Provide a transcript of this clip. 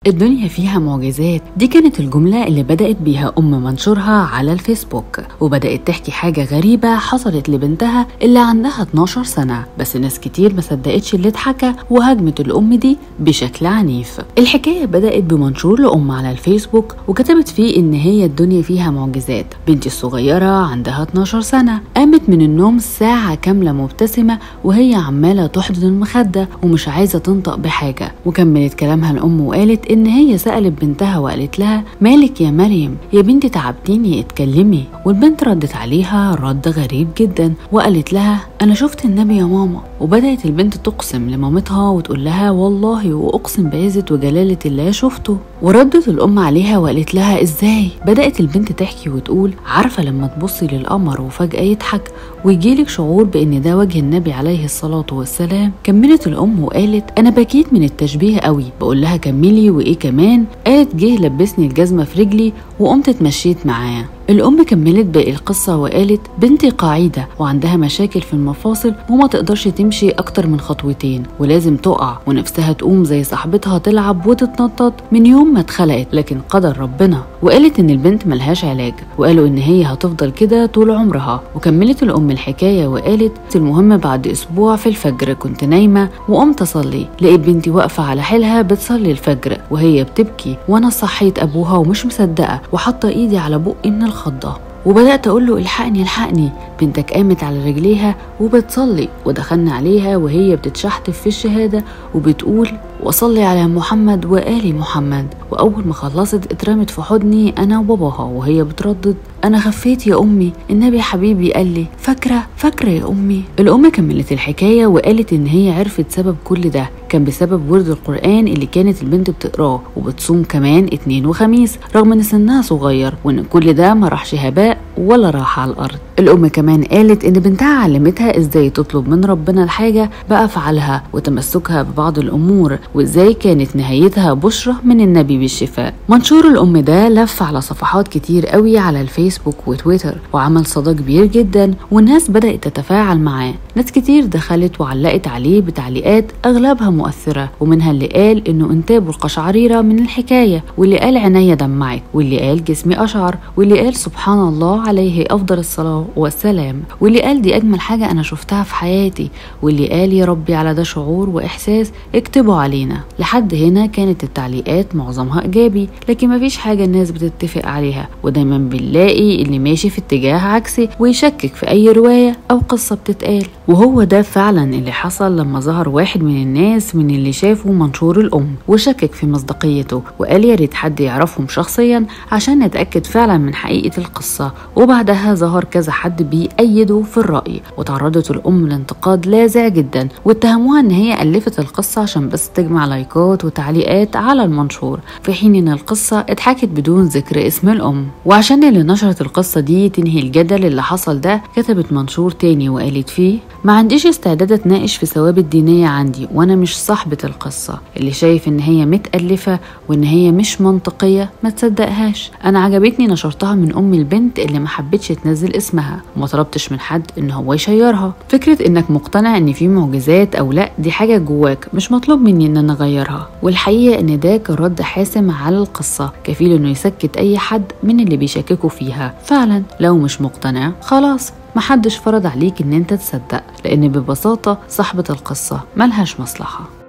الدنيا فيها معجزات دي كانت الجملة اللي بدأت بيها أم منشورها على الفيسبوك وبدأت تحكي حاجة غريبة حصلت لبنتها اللي عندها 12 سنة بس ناس كتير ما صدقتش اللي اتحكى وهاجمت الأم دي بشكل عنيف الحكاية بدأت بمنشور لأم على الفيسبوك وكتبت فيه إن هي الدنيا فيها معجزات بنتي الصغيرة عندها 12 سنة قامت من النوم ساعة كاملة مبتسمة وهي عمالة تحضن المخدة ومش عايزة تنطق بحاجة وكملت كلامها الأم وقالت إن هي سألت بنتها وقالت لها مالك يا مريم يا بنتي تعبتيني اتكلمي والبنت ردت عليها رد غريب جدا وقالت لها أنا شفت النبي يا ماما وبدأت البنت تقسم لمامتها وتقول لها والله وأقسم بعزة وجلالة الله شفته وردت الأم عليها وقالت لها إزاي بدأت البنت تحكي وتقول عارفة لما تبصي للقمر وفجأة يضحك ويجيلك شعور بإن ده وجه النبي عليه الصلاة والسلام كملت الأم وقالت أنا بكيت من التشبيه قوي بقول لها كملي وإيه كمان قالت جه لبسني الجزمة في رجلي وقمت اتمشيت معاه الأم كملت باقي القصة وقالت بنتي قاعدة وعندها مشاكل في المفاصل وما تقدرش تمشي أكتر من خطوتين ولازم تقع ونفسها تقوم زي صاحبتها تلعب وتتنطط من يوم ما اتخلقت لكن قدر ربنا وقالت إن البنت ملهاش علاج وقالوا إن هي هتفضل كده طول عمرها وكملت الأم الحكاية وقالت المهم بعد أسبوع في الفجر كنت نايمة وقمت أصلي لقيت بنتي واقفة على حيلها بتصلي الفجر وهي بتبكي وأنا صحيت أبوها ومش مصدقة وحاطة إيدي على بقي من الخضة وبدأت أقول له الحقني الحقني بنتك قامت على رجليها وبتصلي ودخلنا عليها وهي بتتشحتف في الشهادة وبتقول وصلي على محمد وآل محمد وأول ما خلصت اترمت في حضني أنا وباباها وهي بتردد أنا خفيت يا أمي النبي حبيبي قال لي فاكرة فاكرة يا أمي الأم كملت الحكاية وقالت إن هي عرفت سبب كل ده كان بسبب ورد القرآن اللي كانت البنت بتقراه وبتصوم كمان اتنين وخميس رغم إن سنها صغير وإن كل ده ما راحش هباء ولا راح على الأرض الأم كمان قالت إن بنتها علمتها إزاي تطلب من ربنا الحاجة بأفعالها وتمسكها ببعض الأمور وإزاي كانت نهايتها بشرة من النبي بالشفاء منشور الأم ده لف على صفحات كتير قوي على الفيسبوك وتويتر وعمل صدى كبير جدا والناس بدأت تتفاعل معاه ناس كتير دخلت وعلقت عليه بتعليقات أغلبها مؤثرة ومنها اللي قال إنه انتابه القشعريرة من الحكاية واللي قال عينيا دمعت واللي قال جسمي أشعر واللي قال سبحان الله عليه أفضل الصلاة والسلام واللي قال دي أجمل حاجة أنا شفتها في حياتي واللي قال يا ربي على ده شعور وإحساس اكتبوا علينا لحد هنا كانت التعليقات معظمها إيجابي لكن مفيش حاجة الناس بتتفق عليها ودايما بنلاقي اللي ماشي في اتجاه عكسي ويشكك في أي رواية أو قصة بتتقال وهو ده فعلا اللي حصل لما ظهر واحد من الناس من اللي شافوا منشور الأم وشكك في مصداقيته وقال يا ريت حد يعرفهم شخصيا عشان نتأكد فعلا من حقيقة القصة وبعدها ظهر كذا حد بيأيده في الرأي وتعرضت الأم لانتقاد لاذع جدا واتهموها إن هي ألفت القصة عشان بس تجمع لايكات وتعليقات على المنشور في حين إن القصة اتحكت بدون ذكر اسم الأم وعشان اللي نشرت القصة دي تنهي الجدل اللي حصل ده كتبت منشور تاني وقالت فيه ما عنديش استعداد اتناقش في ثوابت دينية عندي وانا مش صاحبة القصة اللي شايف ان هي متألفة وان هي مش منطقية ما تصدقهاش انا عجبتني نشرتها من ام البنت اللي ما حبتش تنزل اسمها وما طلبتش من حد ان هو يشيرها فكرة انك مقتنع ان في معجزات او لا دي حاجة جواك مش مطلوب مني ان انا اغيرها والحقيقة ان ده كان رد حاسم على القصة كفيل انه يسكت اي حد من اللي بيشككوا فيها فعلا لو مش مقتنع خلاص محدش فرض عليك ان انت تصدق لان ببساطة صاحبة القصة ملهاش مصلحة